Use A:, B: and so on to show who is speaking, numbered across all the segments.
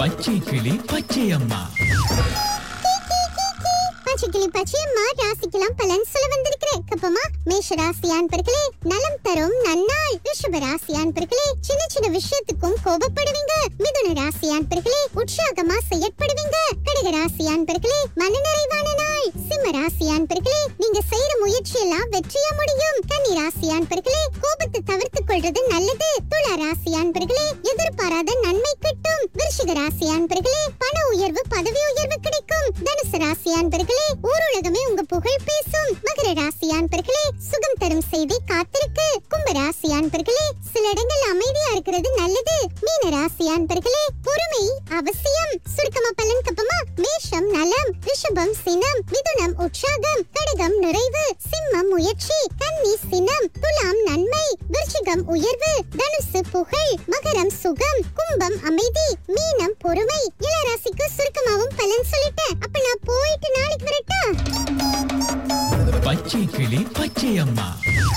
A: பச்சை கிளி பச்சை அம்மா
B: பச்சைக்கிளி பச்சையம்மா ராசிக்கெல்லாம் பலன் சொல்ல வந்திருக்கிறேன் கப்பமா மேஷ ராசி அன்பர்களே நலம் தரும் நன்னாள் ரிஷப ராசி அன்பர்களே சின்ன சின்ன விஷயத்துக்கும் கோபப்படுவீங்க மிதுன ராசி அன்பர்களே உற்சாகமா செயற்படுவீங்க கடக ராசி அன்பர்களே மனநிறைவான நாள் சிம்ம ராசி அன்பர்களே நீங்க செய்யற முயற்சி எல்லாம் வெற்றியா முடியும் கன்னி ராசி அன்பர்களே கோபத்தை தவிர்த்துக் கொள்றது நல்லது துலா ராசி அன்பர்களே எதிர்பாராத நன்மை கிட்டும் விருஷிக ராசி அன்பர்களே பண உயர்வு பதவி உயர்வு கிடைக்கும் தனுசு ராசி அன்பர்களே ஊருலகமே உங்க புகழ் பேசும் மகர ராசி அன்பர்களே சுகம் தரும் செய்தி காத்திருக்கு கும்ப ராசி அன்பர்களே சில இடங்கள் அமைதியா இருக்கிறது நல்லது மீன ராசி அன்பர்களே பொறுமை அவசியம் சுருக்கமா பலன் கப்பமா மேஷம் நலம் ரிஷபம் சினம் மிதுனம் உற்சாகம் கடகம் நிறைவு சிம்மம் முயற்சி கன்னி சினம் துலாம் நன்மை விருச்சிகம் உயர்வு தனுசு புகழ் மகரம் சுகம் கும்பம் அமைதி மீனம் பொறுமை இளராசிக்கு சுருக்கமாவும் பலன் சொல்லிட்டேன் அப்ப நான் போயிட்டு நாளைக்கு வரட்டா
A: பச்சை கிளி பச்சை அம்மா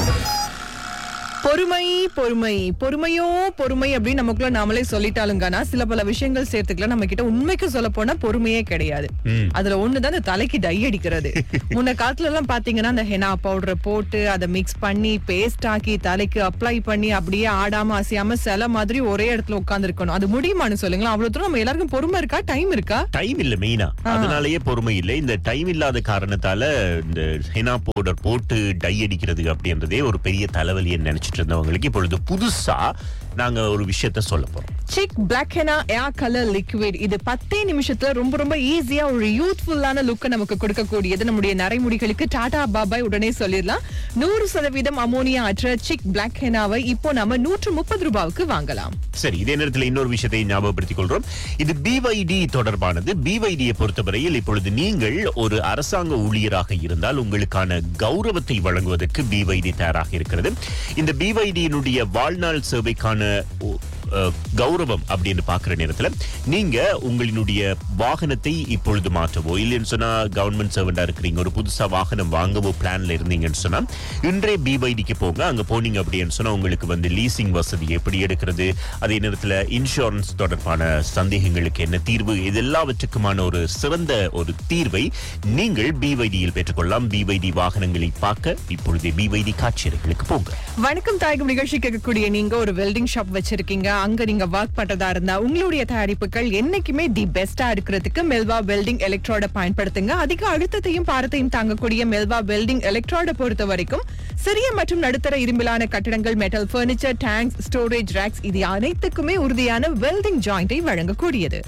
C: பொறுமை பொறுமை பொறுமையோ பொறுமை அப்படின்னு நமக்குள்ள நாமளே சொல்லிட்டாலுங்கனா சில பல விஷயங்கள் சேர்த்துக்கலாம் நம்ம கிட்ட உண்மைக்கு சொல்ல போனா பொறுமையே கிடையாது அதுல ஒண்ணுதான் இந்த தலைக்கு டை அடிக்கிறது முன்ன காலத்துல எல்லாம் பாத்தீங்கன்னா அந்த ஹெனா பவுடரை போட்டு அதை மிக்ஸ் பண்ணி பேஸ்ட் ஆக்கி தலைக்கு அப்ளை பண்ணி அப்படியே ஆடாம அசையாம சில மாதிரி ஒரே இடத்துல உட்கார்ந்து இருக்கணும் அது முடியுமான்னு சொல்லுங்களா அவ்வளவு தூரம் நம்ம எல்லாருக்கும் பொறுமை இருக்கா டைம் இருக்கா
D: டைம் இல்ல மெயினா அதனாலயே பொறுமை இல்லை இந்த டைம் இல்லாத காரணத்தால இந்த ஹெனா பவுடர் போட்டு டை அடிக்கிறது அப்படின்றதே ஒரு பெரிய தலைவலியை நினைச்சிட்டு இருந்தவங்களுக்கு இப்பொழுது புதுசா நாங்க ஒரு விஷயத்த சொல்ல போறோம்
C: Chik black henna hair colour liquid இது பத்தே நிமிஷத்துல ரொம்ப ரொம்ப ஈஸியா ஒரு யூத்ஃபுல்லான லுக்கை நமக்கு கொடுக்கக்கூடியது நம்முடைய நரைமுடிகளுக்கு டாடா பாபாய் உடனே சொல்லிடலாம் நூறு சதவீதம் அமோனியா அற்ற சிக் பிளாக் ஹெனாவை இப்போ நம்ம நூற்று முப்பது ரூபாவுக்கு வாங்கலாம்
D: சரி இதே நேரத்தில் இன்னொரு விஷயத்தை ஞாபகப்படுத்திக் கொள்றோம் இது பிவைடி தொடர்பானது பிவைடியை பொறுத்தவரையில் இப்பொழுது நீங்கள் ஒரு அரசாங்க ஊழியராக இருந்தால் உங்களுக்கான கௌரவத்தை வழங்குவதற்கு பிவைடி தயாராக இருக்கிறது இந்த பிவைடியினுடைய வாழ்நாள் சேவைக்கான ஒ- அஹ், கௌரவம் அப்படின்னு பாக்குற நேரத்துல நீங்க உங்களினுடைய வாகனத்தை இப்பொழுது மாற்றவோ இல்லைன்னு சொன்னா கவர்மெண்ட் சர்வெண்டா இருக்கிறீங்க ஒரு புதுசா வாகனம் வாங்கவோ பிளான்ல இருந்தீங்கன்னு சொன்னா இன்றைய பிவைடிக்கு போங்க அங்க போனீங்க அப்படின்னு சொன்னா உங்களுக்கு வந்து லீசிங் வசதி எப்படி எடுக்கிறது அதே நேரத்துல இன்சூரன்ஸ் தொடர்பான சந்தேகங்களுக்கு என்ன தீர்வு இது எல்லாவற்றுக்குமான ஒரு சிறந்த ஒரு தீர்வை நீங்கள் பிவைடியில் பெற்றுக்கொள்ளலாம் பிவைடி வாகனங்களை பார்க்க இப்பொழுதே பிவைடி காட்சியறைகளுக்கு போங்க
C: வணக்கம் தாயகம் நிகழ்ச்சி கேட்கக்கூடிய நீங்க ஒரு வெல்டிங் ஷாப் வச்சிருக்கீங்க அங்க நீங்க ஒர்க் பண்றதா இருந்தா உங்களுடைய தயாரிப்புகள் என்னைக்குமே தி பெஸ்டா இருக்கிறதுக்கு மெல்வா வெல்டிங் எலக்ட்ரோட பயன்படுத்துங்க அதிக அழுத்தத்தையும் பாரத்தையும் தாங்கக்கூடிய மெல்வா வெல்டிங் எலக்ட்ரோட பொறுத்த வரைக்கும் சிறிய மற்றும் நடுத்தர இரும்பிலான கட்டிடங்கள் metal furniture tanks storage racks இது அனைத்துக்குமே உறுதியான வெல்டிங் ஜாயிண்டை வழங்கக்கூடியது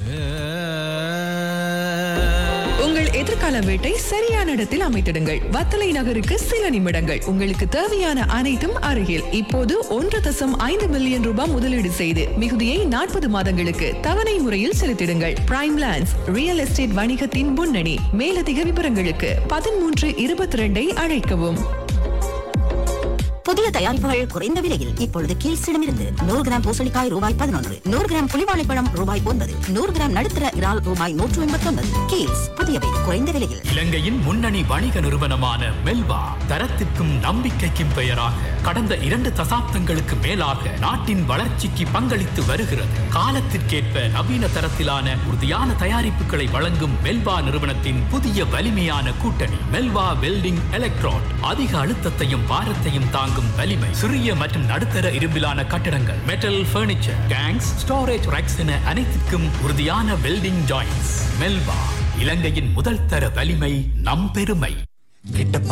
C: உங்கள் எதிர்கால வீட்டை சரியான இடத்தில் அமைத்திடுங்கள் வத்தலை நகருக்கு சில நிமிடங்கள் உங்களுக்கு தேவையான அனைத்தும் அருகில் இப்போது ஒன்று தசம் ஐந்து மில்லியன் ரூபாய் முதலீடு செய்து மிகுதியை நாற்பது மாதங்களுக்கு தவணை முறையில் செலுத்திடுங்கள் பிரைம் லேண்ட்ஸ் ரியல் எஸ்டேட் வணிகத்தின் முன்னணி மேலதிக விவரங்களுக்கு பதிமூன்று இருபத்தி ரெண்டை அழைக்கவும்
E: புதிய தயாரிப்புகள் குறைந்த விலையில் இப்பொழுது கீழ்ஸிடமிருந்து நூறு கிராம் பூசணிக்காய் ரூபாய் பதினொன்று நூறு கிராம் புலிவாழைப்பழம் ரூபாய் ஒன்பது நூறு கிராம் நடுத்தர இறால் ரூபாய் நூற்று எண்பத்தி ஒன்பது கீழ்ஸ் புதியவை குறைந்த விலையில்
F: இலங்கையின் முன்னணி வணிக நிறுவனமான மெல்வா தரத்திற்கும் நம்பிக்கைக்கும் பெயராக கடந்த இரண்டு தசாப்தங்களுக்கு மேலாக நாட்டின் வளர்ச்சிக்கு பங்களித்து வருகிறது காலத்திற்கேற்ப நவீன தரத்திலான உறுதியான தயாரிப்புகளை வழங்கும் மெல்வா நிறுவனத்தின் புதிய வலிமையான கூட்டணி மெல்வா வெல்டிங் எலக்ட்ரான் அதிக அழுத்தத்தையும் பாரத்தையும் தாங்கும் வலிமை சிறிய மற்றும் நடுத்தர இரும்பிலான கட்டடங்கள் metal furniture tanks storage racks என அனைத்திற்கும் உறுதியான வெல்டிங் ஜாயின்ஸ் மெல்வா இலங்கையின் முதல் தர வலிமை நம் பெருமை